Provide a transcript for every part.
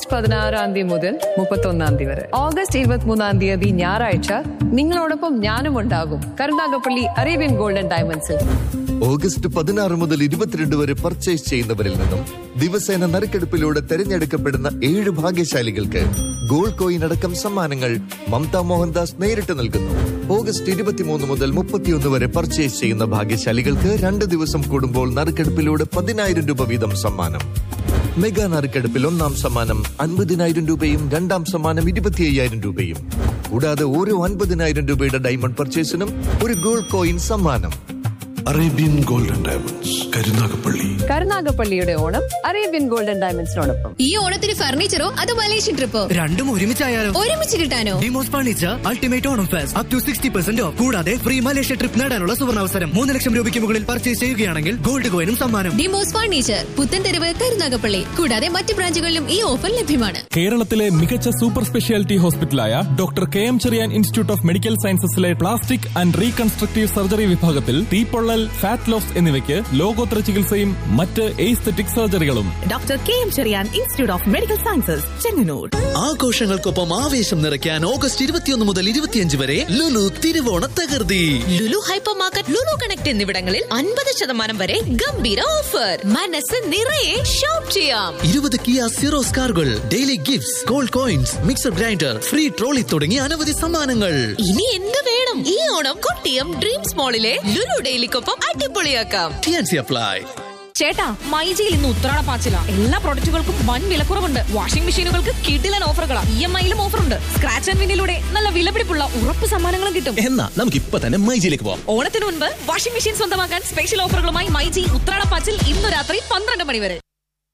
August പതിനാറാം തീയതി മുതൽ മുപ്പത്തൊന്നാം തീയതി വരെ ഓഗസ്റ്റ് ഇരുപത്തിമൂന്നാം തീയതി ഞായറാഴ്ച നിങ്ങളോടൊപ്പം ഞാനും ഉണ്ടാകും കരുനാഗപ്പള്ളി അറേബ്യൻ ഗോൾഡൻ ഡയമണ്ട്സിൽ ഓഗസ്റ്റ് പതിനാറ് മുതൽ ഇരുപത്തിരണ്ട് വരെ പർച്ചേസ് ചെയ്യുന്നവരിൽ നിന്നും ദിവസേന നറുക്കെടുപ്പിലൂടെ തെരഞ്ഞെടുക്കപ്പെടുന്ന ഏഴ് ഭാഗ്യശാലികൾക്ക് ഗോൾഡ് കോയിൻ അടക്കം സമ്മാനങ്ങൾ മമത മോഹൻദാസ് നേരിട്ട് നൽകുന്നു ഓഗസ്റ്റ് ഇരുപത്തിമൂന്ന് മുതൽ മുപ്പത്തിയൊന്ന് വരെ പർച്ചേസ് ചെയ്യുന്ന ഭാഗ്യശാലികൾക്ക് രണ്ട് ദിവസം കൂടുമ്പോൾ നറുക്കെടുപ്പിലൂടെ പതിനായിരം രൂപ വീതം സമ്മാനം മെഗാ നറുക്കെടുപ്പിൽ ഒന്നാം സമ്മാനം അൻപതിനായിരം രൂപയും രണ്ടാം സമ്മാനം ഇരുപത്തി അയ്യായിരം രൂപയും കൂടാതെ ഓരോ അൻപതിനായിരം രൂപയുടെ ഡയമണ്ട് പർച്ചേസിനും ഒരു ഗോൾഡ് കോയിൻ സമ്മാനം അറേബ്യൻ ഗോൾഡൻ ഡയമണ്ട്സ് കരുനാഗപ്പള്ളി കരുനാഗപ്പള്ളിയുടെ ഓണം അറേബ്യൻ ഗോൾഡൻ ഡയമണ്ട്സിനോടൊപ്പം ഈ ഓണത്തിന് ഫർണിച്ചറോ അതോ മലേഷ്യൻ ട്രിപ്പോ രണ്ടും ഒരുമിച്ചായാലോ ഒരുമിച്ച് കിട്ടാനോ Demos furniture ultimate Onam fest up to sixty percent off കൂടാതെ ഫ്രീ മലേഷ്യ ട്രിപ്പ് നേടാനുള്ള സുവർണാവസരം മൂന്ന് ലക്ഷം രൂപയ്ക്ക് മുകളിൽ പർച്ചേസ് ചെയ്യുകയാണെങ്കിൽ ഗോൾഡ് കോയിനും സമ്മാനം ഡിമോസ് ഫർണിച്ചർ പുത്തൻതെരുവ് കരുനാഗപ്പള്ളി കൂടാതെ മറ്റ് ബ്രാഞ്ചുകളിലും ഈ ഓഫർ ലഭ്യമാണ് കേരളത്തിലെ മികച്ച സൂപ്പർ സ്പെഷ്യാലിറ്റി ഹോസ്പിറ്റലായ doctor K M Cherian institute of medical സയൻസസിലെ പ്ലാസ്റ്റിക് ആൻഡ് റീകൺസ്ട്രക്റ്റീവ് സർജറി വിഭാഗത്തിൽ തീപ്പൊള്ളൽ ഫാറ്റ് ലോസ് എന്നിവയ്ക്ക് ലോകോത്തര ചികിത്സയും മറ്റ് എയ്സ്തെറ്റിക് സർജറികളും doctor K M Cherian institute of medical sciences Chengannur ആഘോഷങ്ങൾക്കൊപ്പം ആവേശം നിറയ്ക്കാൻ ഓഗസ്റ്റ് ഇരുപത്തിയൊന്ന് മുതൽ ഇരുപത്തിയഞ്ച് വരെ ലുലു തിരുവോണ തകർത്തി Lulu hyper market Lulu connect എന്നിവിടങ്ങളിൽ അൻപത് ശതമാനം വരെ ഗംഭീര ഓഫർ മനസ്സ് നിറയെ ഷോപ്പ് ചെയ്യാം ഇരുപത് കിയ സിറോസ് കാറുകൾ daily gifts gold coins mixer grinder free trolley തുടങ്ങിയ അനവധി സമ്മാനങ്ങൾ ഇനി എന്ത് വേണം ഈ ഓണം കൊട്ടിയം ഡ്രീംസ് മോളിലെ ലുലു ഡെയിലിക്കൊപ്പം അടിപൊളിയാക്കാം ടിയാൻസി അപ്ലൈ ചേട്ടാ മൈജിയിൽ ഇന്ന് ഉത്രാട പാച്ചില എല്ലാ പ്രൊഡക്റ്റുകൾക്കും വൻ വിലക്കുറവുണ്ട് വാഷിംഗ് മെഷീനുകൾക്ക് കിടിലൻ ഓഫറുകളാ ഇ എം ഐയിലും ഓഫറുണ്ട് സ്ക്രാച്ച് ആൻഡ് വിന്നിലൂടെ നല്ല വിലപിടിപ്പുള്ള ഉറപ്പ് സമ്മാനങ്ങളും കിട്ടും എന്നാ നമുക്ക് ഇപ്പൊ തന്നെ മൈജിയിലേക്ക് പോവാം ഓണത്തിന് മുൻപ് വാഷിംഗ് മെഷീൻ സ്വന്തമാക്കാൻ സ്പെഷ്യൽ ഓഫറുകളുമായി മൈജി ഉത്രാട പാച്ചിൽ ഇന്ന് രാത്രി പന്ത്രണ്ട് മണി വരെ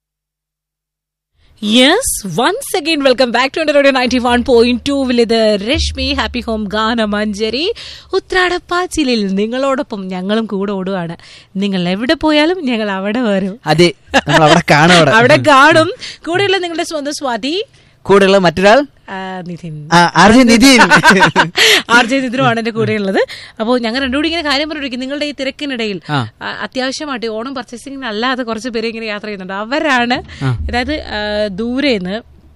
yes once again welcome back to radio ninety one point two ഇത് രശ്മി ഹാപ്പി ഹോം ഗാന മഞ്ചരി ഉത്രാടപ്പാച്ചിലിൽ നിങ്ങളോടൊപ്പം ഞങ്ങളും കൂടെ ഓടുകയാണ് നിങ്ങൾ എവിടെ പോയാലും ഞങ്ങൾ അവിടെ വരും അതെ നമ്മൾ അവിടെ കാണും അവിടെ അവിടെ കാണും കൂടെയുള്ള നിങ്ങളുടെ സ്വന്തം സ്വാതി കൂടെയുള്ള മറ്റൊരാൾ ആ, നിതിൻ ആ, ആർജെ നിതിൻ ആർ ജെ നിതിനുമാണ് എന്റെ കൂടെയുള്ളത് അപ്പോൾ ഞങ്ങൾ രണ്ടുകൂടി ഇങ്ങനെ കാര്യം പറഞ്ഞിരിക്കും നിങ്ങളുടെ ഈ തിരക്കിനിടയിൽ ആ. ആ, അത്യാവശ്യമായിട്ട് ഈ ഓണം പർച്ചേസിംഗിന് അല്ലാതെ കുറച്ച് പേര് ഇങ്ങനെ യാത്ര ചെയ്യുന്നുണ്ട് അവരാണ് അതായത് ആ, ദൂരേന്ന്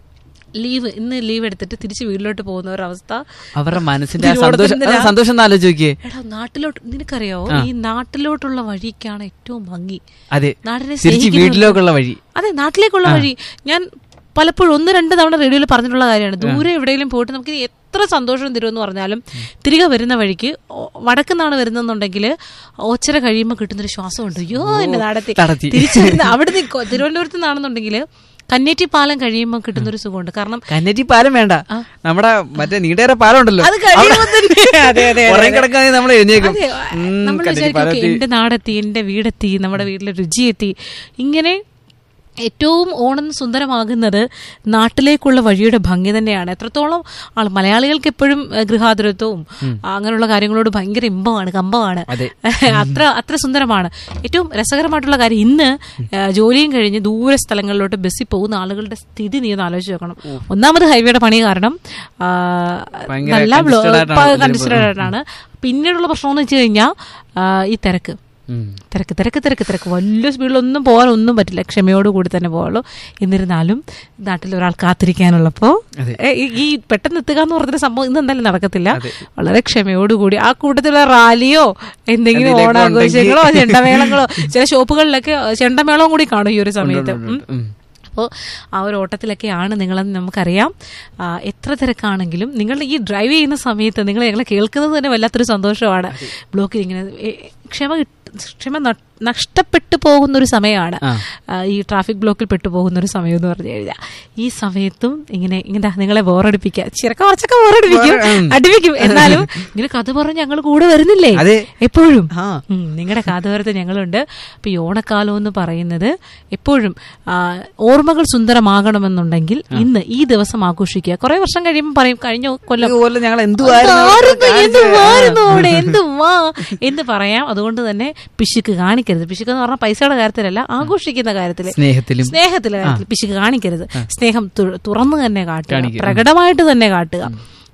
ലീവ് ഇന്ന് ലീവ് എടുത്തിട്ട് തിരിച്ച് വീട്ടിലോട്ട് പോകുന്ന ഒരവസ്ഥ അവരുടെ മനസ്സിന്റെ ആ തിരുവോണത്തിന് സന്തോഷം രാ- ആ സന്തോഷം ഒന്ന് ആലോചിച്ച് നോക്കിയേ എടാ നാട്ടിലോട്ട് നിനക്കറിയോ ആ. ഈ നാട്ടിലോട്ടുള്ള വഴിക്കാണ് ഏറ്റവും ഭംഗി അതെ നാടിനെ തിരിച്ച് സ്നേഹിക്കുന്നവർക്ക് വീട്ടിലേക്കുള്ള വഴി അതെ നാട്ടിലേക്കുള്ള വഴി ഞാൻ പലപ്പോഴും ഒന്ന് രണ്ട് തവണ റേഡിയോയിൽ പറഞ്ഞിട്ടുള്ള കാര്യമാണ് ദൂരെ എവിടെയെങ്കിലും പോയിട്ട് നമുക്ക് ഇനി എത്ര സന്തോഷം തരുമെന്ന് പറഞ്ഞാലും തിരികെ വരുന്ന വഴിക്ക് ഓ- വടക്കുന്നാണ് വരുന്നെന്നുണ്ടെങ്കിൽ ഓച്ചര കഴിയുമ്പോൾ കിട്ടുന്നൊരു ശ്വാസമുണ്ട് അയ്യോ എന്നെ നടത്തി നടത്തി. തിരിച്ചു വരുന്ന അവിടെ തിരുവനന്തപുരത്ത് നിന്നാണെന്നുണ്ടെങ്കിൽ കന്നേറ്റി പാലം കഴിയുമ്പോൾ കിട്ടുന്നൊരു സുഖമുണ്ട് കാരണം കന്നറ്റി പാലം വേണ്ട നമ്മുടെ മറ്റേ നീണ്ടേറെ പാലം ഉണ്ടല്ലോ അത് കഴിയുമ്പോൾ തന്നെ അതെ അതെ പുറകെ കിടക്കാൻ നമ്മൾ എഴുന്നേക്കും അതെ, ഉം, നമ്മൾ കന്നറ്റി വിചാരിക്കും പാലം "ഓക്കേ, എത്തി." എന്റെ നാടെത്തി എന്റെ വീടെത്തി നമ്മുടെ വീട്ടിലെ രുചിയെത്തി ഇങ്ങനെ ഏറ്റവും ഓണം സുന്ദരമാകുന്നത് നാട്ടിലേക്കുള്ള വഴിയുടെ ഭംഗി തന്നെയാണ് എത്രത്തോളം ആൾ മലയാളികൾക്ക് എപ്പോഴും ഏഹ്, ഗൃഹാതുരത്വവും അങ്ങനെയുള്ള കാര്യങ്ങളോട് ഭയങ്കര ഇമ്പമാണ് കമ്പമാണ് അതെ. അത്ര അത്ര സുന്ദരമാണ് ഏറ്റവും രസകരമായിട്ടുള്ള കാര്യം ഇന്ന് ഏഹ്, ജോലിയും കഴിഞ്ഞ് ദൂര സ്ഥലങ്ങളിലോട്ട് ബസ്സിൽ പോകുന്ന ആളുകളുടെ സ്ഥിതി നീ ഒന്ന് ആലോചിച്ച് നോക്കണം ഒന്നാമത് ഹൈവേയുടെ പണി കാരണം ആ, ഭയങ്കര നല്ല congested ആയിട്ടാണ് ഇതിലിപ്പോ. കൺസിഡേർഡ് ആയിട്ടാണ് പിന്നീടുള്ള പ്രശ്നം എന്ന് വെച്ച് കഴിഞ്ഞാൽ ഈ തിരക്ക് ഉം. തിരക്ക് തിരക്ക് തിരക്ക് തിരക്ക് വലിയ സ്പീഡിലൊന്നും പോകാൻ ഒന്നും പറ്റില്ല ക്ഷമയോട് കൂടി തന്നെ പോകാനുള്ളൂ എന്നിരുന്നാലും നാട്ടിൽ ഒരാൾ കാത്തിരിക്കാനുള്ളപ്പോൾ അതെ. ഏ, ഈ- ഈ പെട്ടെന്ന് എത്തുക എന്ന് പറഞ്ഞൊരു സംഭവം ഇന്ന് എന്തായാലും നടക്കത്തില്ല വളരെ ക്ഷമയോടുകൂടി ആ കൂട്ടത്തിലുള്ള റാലിയോ എന്തെങ്കിലും എന്തെങ്കിലുമൊക്കെ ഓണാഘോഷങ്ങളോ ഉണ്ടെങ്കിൽ. ചെണ്ടമേളങ്ങളോ ചില ഷോപ്പുകളിലൊക്കെ ചെണ്ടമേളവും കൂടി കാണും ഈ ഒരു സമയത്ത് ഉണ്ട്, ഉം. ഉണ്ട്, ഉം. അപ്പോൾ ആ ഒരു ഓട്ടത്തിലൊക്കെയാണ് നിങ്ങളെന്ന് നമുക്കറിയാം ആ, എത്ര തിരക്കാണെങ്കിലും നിങ്ങളുടെ ഈ ഡ്രൈവ് ചെയ്യുന്ന സമയത്ത് നിങ്ങൾ ഞങ്ങളെ കേൾക്കുന്നത് തന്നെ വല്ലാത്തൊരു സന്തോഷമാണ് ബ്ലോക്കിൽ ഇങ്ങനെ ഏ, ക്ഷമ കിട്ട- ക്ഷമ ന- നഷ്ടപ്പെട്ടു പോകുന്ന ഒരു സമയമാണ് ആ. ആ, ഈ ട്രാഫിക് ബ്ലോക്കിൽ പെട്ടു പോകുന്ന ഒരു സമയം എന്ന് പറഞ്ഞു കഴിഞ്ഞാൽ ഈ സമയത്തും ഇങ്ങനെ ഇങ്ങനെ നിങ്ങളെ ബോറടിപ്പിക്കുക ചിരക്ക കുറച്ചൊക്കെ ബോറടിപ്പിക്കും ഉം. അടിപ്പിക്കും എന്നാലും ഇങ്ങനെ കഥ പറഞ്ഞ് ഞങ്ങൾ കൂടെ വരുന്നില്ലേ അതെ. എപ്പോഴും ആ. നിങ്ങളുടെ കാതുവരത്ത് ഞങ്ങളുണ്ട് അപ്പൊ ഈ ഓണക്കാലം എന്ന് പറയുന്നത് എപ്പോഴും ആ, ഓർമ്മകൾ സുന്ദരമാകണമെന്നുണ്ടെങ്കിൽ ഇന്ന് ഈ ദിവസം ആഘോഷിക്കുക കുറെ വർഷം കഴിയുമ്പോൾ പറയും കഴിഞ്ഞ കൊല്ലം ഇതുപോലെ ഞങ്ങൾ എന്തുവായിരുന്നു അതായിരുന്നു, എന്തുവായിരുന്നു അവിടെ എന്തുവാ എന്ന് പറയാം അതുകൊണ്ട് തന്നെ പിശുക്ക് കാണിക്കരുത് പിശുക്ക് എന്ന് പറഞ്ഞാൽ പൈസയുടെ കാര്യത്തിലല്ല ആഘോഷിക്കുന്ന കാര്യത്തിൽ സ്നേഹത്തിലും. സ്നേഹത്തിലെ കാര്യത്തിൽ പിശുക്ക് കാണിക്കരുത് സ്നേഹം തു- തുറന്നു തന്നെ കാട്ടുക കാണിക്കുക. പ്രകടമായിട്ട് തന്നെ കാട്ടുക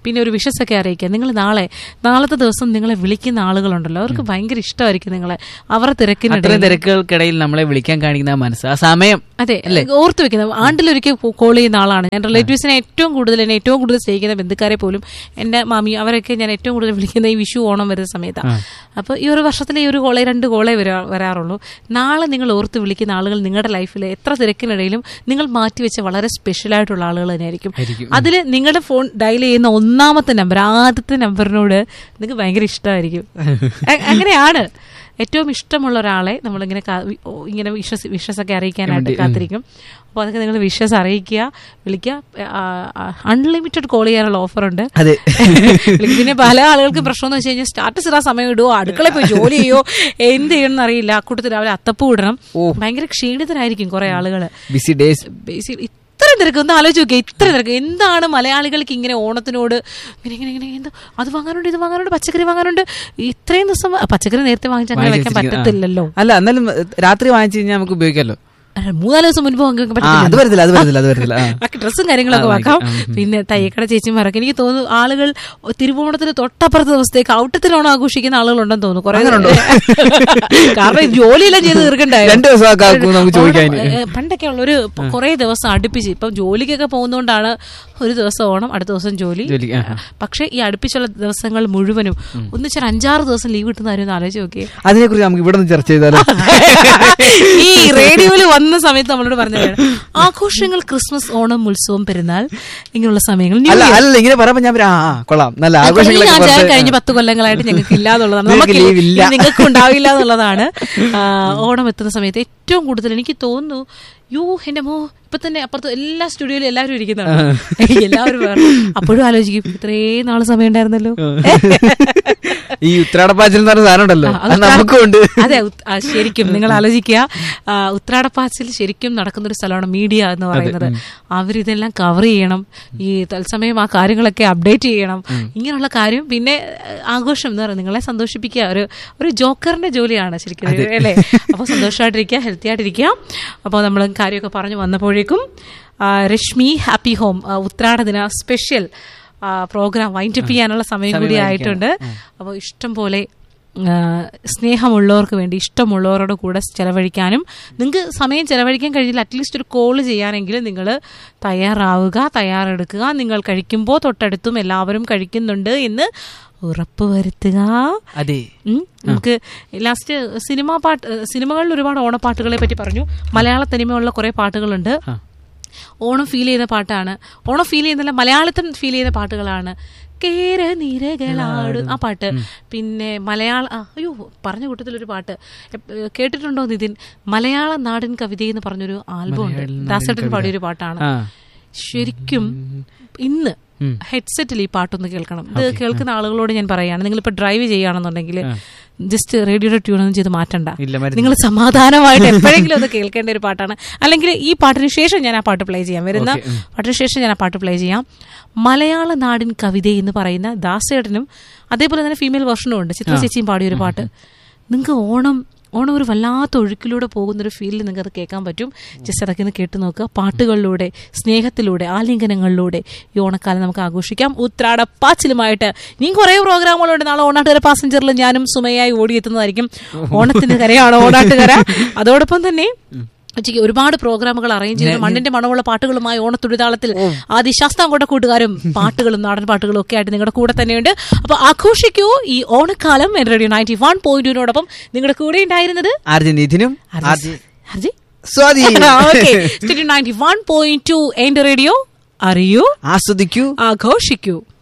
പിന്നെ ഒരു വിഷസൊക്കെ അറിയിക്കുക നിങ്ങൾ നാളെ നാളത്തെ ദിവസം നിങ്ങളെ വിളിക്കുന്ന ആളുകളുണ്ടല്ലോ അവർക്ക് ഭയങ്കര ഇഷ്ടമായിരിക്കും നിങ്ങളെ അവരുടെ അത്രയും തിരക്കിനിടയിൽ തിരക്കുകൾക്കിടയിൽ നമ്മളെ വിളിക്കാൻ കാണിക്കുന്ന ആ മനസ്സ് ആ സമയം അതെ ഓർത്തു വെക്കുന്നത് ആണ്ടിലൊരിക്കൽ കോൾ ചെയ്യുന്ന ആളാണ് ഞാൻ റിലേറ്റീവ്സിനെ ഏറ്റവും കൂടുതൽ എന്നെ ഏറ്റവും കൂടുതൽ സ്നേഹിക്കുന്ന ബന്ധുക്കാരെ പോലും എന്റെ മാമി അവരൊക്കെ ഞാൻ ഏറ്റവും കൂടുതൽ വിളിക്കുന്ന ഈ വിഷു ഓണം വരുന്ന സമയത്താണ് അപ്പോൾ ഈ ഒരു വർഷത്തിലെ ഈ ഒരു കോളേ രണ്ട് കോളേ വരാ വരാറുള്ളൂ നാളെ നിങ്ങൾ ഓർത്ത് വിളിക്കുന്ന ആളുകൾ നിങ്ങളുടെ ലൈഫിൽ എത്ര തിരക്കിനിടയിലും നിങ്ങൾ മാറ്റിവെച്ച വളരെ സ്പെഷ്യൽ ആയിട്ടുള്ള ആളുകൾ തന്നെയായിരിക്കും അതിൽ നിങ്ങളുടെ ഫോൺ ഡയൽ ചെയ്യുന്ന ഒന്നാമത്തെ നമ്പർ ആദ്യത്തെ നമ്പറിനോട് നിങ്ങൾക്ക് ഭയങ്കര ഇഷ്ടമായിരിക്കും അ- അങ്ങനെയാണ് ഏറ്റവും ഇഷ്ടമുള്ള ഒരാളെ നമ്മളിങ്ങനെ കാ- വി- ഓ, ഇങ്ങനെ വിശ്വസ് വിശ്വസൊക്കെ അറിയിക്കാനായിട്ട് കാത്തിരിക്കും അപ്പോൾ അതൊക്കെ നിങ്ങൾ വിശ്വസ് അറിയിക്കുക വിളിക്കുക അൺലിമിറ്റഡ് കോൾ ചെയ്യാനുള്ള ഓഫറുണ്ട് അതെ പിന്നെ പല ആളുകൾക്ക് പ്രശ്നം എന്ന് വെച്ച് കഴിഞ്ഞാൽ സ്റ്റാറ്റസ് ഇടാൻ സമയം ഇടുവോ അടുക്കളയിൽ പോയി ജോലി ചെയ്യോ എന്ത് ചെയ്യണമെന്ന് അറിയില്ല അക്കൂട്ടത്തിൽ രാവിലെ അത്തപ്പൂ ഇടണം ഭയങ്കര ക്ഷീണിതരായിരിക്കും കുറെ ആളുകൾ ബിസി ഡേയ്സ് ബേസിക് ഇത്രയും തിരക്ക് ഒന്ന് ആലോചിച്ച് നോക്കിയാൽ ഇത്രയും തിരക്ക് എന്താണ് മലയാളികൾക്ക് ഇങ്ങനെ ഓണത്തിനോട് ഇങ്ങനെ ഇങ്ങനെ ഇങ്ങനെ എന്ത് അത് വാങ്ങാനുണ്ട് ഇത് വാങ്ങാനുണ്ട് പച്ചക്കറി വാങ്ങാനുണ്ട് ഇത്രയും ദിവസം പച്ചക്കറി നേരത്തെ വാങ്ങിച്ച് അങ്ങനെ വെക്കാൻ പറ്റത്തില്ലല്ലോ അല്ല എന്നാലും ഏ, രാത്രി വാങ്ങിച്ചു കഴിഞ്ഞാൽ നമുക്ക് ഉപയോഗിക്കാമല്ലോ അല്ല, മൂന്നാല് ദിവസം മുൻപ് വാങ്ങാൻ ആ അത് വരത്തില്ല അത് വരത്തില്ല അത് വരത്തില്ല ആ. ബാക്കി ഡ്രസ്സും കാര്യങ്ങളൊക്കെ ആ, വാക്കാം വാങ്ങിക്കാം. ഉം. പിന്നെ തയ്യക്കട ചേച്ചിമാരൊക്കെ എനിക്ക് തോന്നുന്നു ആളുകൾ തിരുവോണത്തിന് തൊട്ടപ്പുറത്തെ ദിവസത്തേക്ക് ഔട്ടത്തിലോണം ആഘോഷിക്കുന്ന ആളുകളുണ്ടെന്ന് തോന്നുന്നു കുറെ കാരണം ജോലിയെല്ലാം ചെയ്ത് തീർക്കണ്ടായിരുന്നു രണ്ട് ദിവസമൊക്കെ ആക്കും നമുക്ക് ചോദിക്കാൻ ഇനി. ഓണം, ഏ, പണ്ടൊക്കെ ഉള്ള ഒരു കുറെ ദിവസം അടുപ്പിച്ച് ഇപ്പം ജോലിക്കൊക്കെ പോകുന്നതുകൊണ്ടാണ് ഒരു ദിവസം ഓണം അടുത്ത ദിവസം ജോലി ജോലി, ആ, ആ. പക്ഷെ ഈ അടുപ്പിച്ചുള്ള ദിവസങ്ങൾ മുഴുവനും ഒന്നിച്ചൊരു അഞ്ചാറ് ദിവസം ലീവ് കിട്ടുന്ന കാര്യം ഒന്ന് ആലോചിച്ച് നോക്കിയേ അതിനെ കുറിച്ച് നമുക്ക് ഇവിടെ നിന്ന് ചർച്ച ചെയ്താലോ ഈ റേഡിയോയിൽ വന്ന സമയത്ത് നമ്മളോട് പറഞ്ഞതാണ് ആഘോഷങ്ങൾ ക്രിസ്മസ് ഓണം ഉത്സവം പെരുന്നാൾ ഇങ്ങനെയുള്ള സമയങ്ങൾ New അല്ല Year. അല്ല ഇങ്ങനെ പറയുമ്പോ ഞാൻ പറയാം, ആ ആ, കൊള്ളാം നല്ല ഈ ആഘോഷങ്ങളൊക്കെ ആചാരം പുറത്ത് കഴിഞ്ഞ പത്ത് കൊല്ലങ്ങളായിട്ട് ഞങ്ങൾക്ക് ഇല്ല എന്നുള്ളതാണ് നിങ്ങൾക്ക് നമുക്ക് leave ഇല്ല. നിങ്ങൾക്ക് ഉണ്ടാവില്ല എന്നുള്ളതാണ് ആ, ഓണം എത്തുന്ന സമയത്ത് ഏറ്റവും കൂടുതൽ എനിക്ക് തോന്നുന്നു യോ എന്റെ മോ ഇപ്പൊ തന്നെ അപ്പുറത്ത് എല്ലാ സ്റ്റുഡിയോയിലും എല്ലാവരും ഇരിക്കുന്നുണ്ട് എല്ലാവരും വേറെ അപ്പോഴും ആലോചിക്കും ഇത്രയും നാള് സമയം ഉണ്ടായിരുന്നല്ലോ ഈ ഉത്രാടപ്പാച്ചിൽ എന്ന് പറഞ്ഞ സാധനം ഉണ്ടല്ലോ ആ, അത് ഉത്രാട- നമുക്കും ഉണ്ട് അതെ ഉത്- ആ, ശരിക്കും നിങ്ങൾ ആലോചിക്കുക ആ, ഉത്രാടപ്പാച്ചിൽ ശരിക്കും നടക്കുന്ന ഒരു സ്ഥലമാണ് മീഡിയ എന്ന് പറയുന്നത് അവരിതെല്ലാം കവർ ചെയ്യണം ഈ തത്സമയം ആ കാര്യങ്ങളൊക്കെ അപ്ഡേറ്റ് ചെയ്യണം ഇങ്ങനെയുള്ള കാര്യം പിന്നെ ആ, ആഘോഷം എന്ന് പറയുന്നത് നിങ്ങളെ സന്തോഷിപ്പിക്കുക ഒരു ഒരു ജോക്കറിന്റെ ജോലിയാണ് ശരിക്കും അല്ലേ അപ്പോൾ സന്തോഷമായിട്ടിരിക്കുക ഹെൽത്തി ആയിട്ടിരിക്കുക അപ്പോൾ നമ്മൾ കാര്യമൊക്കെ പറഞ്ഞു വന്നപ്പോഴേക്കും ആ, രശ്മി ഹാപ്പി ഹോം ആ, ഉത്രാട ദിന സ്പെഷ്യൽ പ്രോഗ്രാം വൈൻഡപ്പ് ചെയ്യാനുള്ള സമയം കൂടി ആയിട്ടുണ്ട് അപ്പോൾ ഇഷ്ടം പോലെ ആ, സ്നേഹമുള്ളവർക്ക് വേണ്ടി ഇഷ്ടമുള്ളവരോട് കൂടെ ചെലവഴിക്കാനും നിങ്ങൾക്ക് സമയം ചെലവഴിക്കാൻ കഴിയില്ല അറ്റ്ലീസ്റ്റ് ഒരു കോൾ ചെയ്യാനെങ്കിലും നിങ്ങൾ തയ്യാറാവുക തയ്യാറെടുക്കുക നിങ്ങൾ കഴിക്കുമ്പോൾ തൊട്ടടുത്തും എല്ലാവരും കഴിക്കുന്നുണ്ട് എന്ന് ഉറപ്പുവരുത്തുക അതെ ഉം. നമുക്ക് ലാസ്റ്റ് സിനിമാ പാട്ട് സിനിമകളിൽ ഒരുപാട് ഓണപ്പാട്ടുകളെ പറ്റി പറഞ്ഞു മലയാള തനിമയുള്ള കുറെ പാട്ടുകളുണ്ട് ഓണം ഫീൽ ചെയ്യുന്ന പാട്ടാണ് ഓണം ഫീൽ ചെയ്യുന്നില്ല മലയാളത്തിൽ ഫീൽ ചെയ്യുന്ന പാട്ടുകളാണ് കേര നിരകളാടും ആ പാട്ട് പിന്നെ മലയാള ആ, അയ്യോ പറഞ്ഞ കൂട്ടത്തിലൊരു പാട്ട് എപ്പ- കേട്ടിട്ടുണ്ടോ നിതിൻ മലയാള നാടൻ കവിത എന്ന് പറഞ്ഞൊരു ആൽബം ഉണ്ട് ദാസേട്ടൻ പാടിയൊരു പാട്ടാണ് ആ ശരിക്കും ഇന്ന് ഹെഡ്സെറ്റിൽ ഈ പാട്ടൊന്ന് കേൾക്കണം ഇത് കേൾക്കുന്ന ആളുകളോട് ഞാൻ പറയാണ് നിങ്ങളിപ്പോ ഡ്രൈവ് ചെയ്യുകയാണെന്നുണ്ടെങ്കിൽ ജസ്റ്റ് റേഡിയോയുടെ ട്യൂൺ ഒന്നും ചെയ്ത് മാറ്റണ്ട ഇല്ല, മരുന്ന്. നിങ്ങൾ സമാധാനമായിട്ട് എപ്പോഴെങ്കിലും ഒന്ന് കേൾക്കേണ്ട ഒരു പാട്ടാണ് അല്ലെങ്കിൽ ഈ പാട്ടിന് ശേഷം ഞാൻ ആ പാട്ട് പ്ലേ ചെയ്യാം വരുന്ന പാട്ടിന് ശേഷം ഞാൻ ആ പാട്ട് പ്ലേ ചെയ്യാം മലയാള നാടിൻ കവിത എന്ന് പറയുന്ന ദാസേട്ടനും അതേപോലെ തന്നെ ഫീമെയിൽ വെർഷനും ഉണ്ട് ചിത്ര ചേച്ചിയും പാടിയൊരു പാട്ട് നിങ്ങൾക്ക് ഓണം ഓണം ഒരു വല്ലാത്ത ഒഴുക്കിലൂടെ പോകുന്ന ഒരു ഫീലിൽ നിങ്ങൾക്ക് അത് കേൾക്കാൻ പറ്റും ജസ്റ്റ് അതൊക്കെ ഒന്ന് കേട്ട് നോക്കുക പാട്ടുകളിലൂടെ സ്നേഹത്തിലൂടെ ആലിംഗനങ്ങളിലൂടെ ഈ ഓണക്കാലം നമുക്ക് ആഘോഷിക്കാം ഉത്രാടപ്പാച്ചിലുമായിട്ട് ഇനിയും കുറേ പ്രോഗ്രാമുകളുണ്ട് നാളെ ഓണാട്ടുകര പാസഞ്ചറിൽ ഞാനും സുമയായി ഓടിയെത്തുന്നതായിരിക്കും ഓണത്തിന്റെ കരയാണ് ഓണാട്ടുകര അതോടൊപ്പം തന്നെ ഉച്ചയ്ക്ക് ഒരുപാട് പ്രോഗ്രാമുകൾ അറേഞ്ച് ചെയ്യുന്നു മണ്ണിന്റെ മണമുള്ള പാട്ടുകളുമായി ഓണത്തുടിതാളത്തിൽ ആദ്യ ശാസ്താംകോട്ട കൂട്ടുകാരും പാട്ടുകളും നാടൻ പാട്ടുകളും ഒക്കെ ആയിട്ട് നിങ്ങളുടെ കൂടെ തന്നെയുണ്ട് അപ്പൊ ആഘോഷിക്കൂ ഈ ഓണക്കാലം റേഡിയോ നയൻറ്റി വൺ പോയിന്റിനോടൊപ്പം നിങ്ങളുടെ കൂടെ ഉണ്ടായിരുന്നത് ആർജി നിധിനും ആർജി ഹർജി Swathi ninety one point two എന്റെ റേഡിയോ അറിയൂ ആസ്വദിക്കൂ ആഘോഷിക്കൂ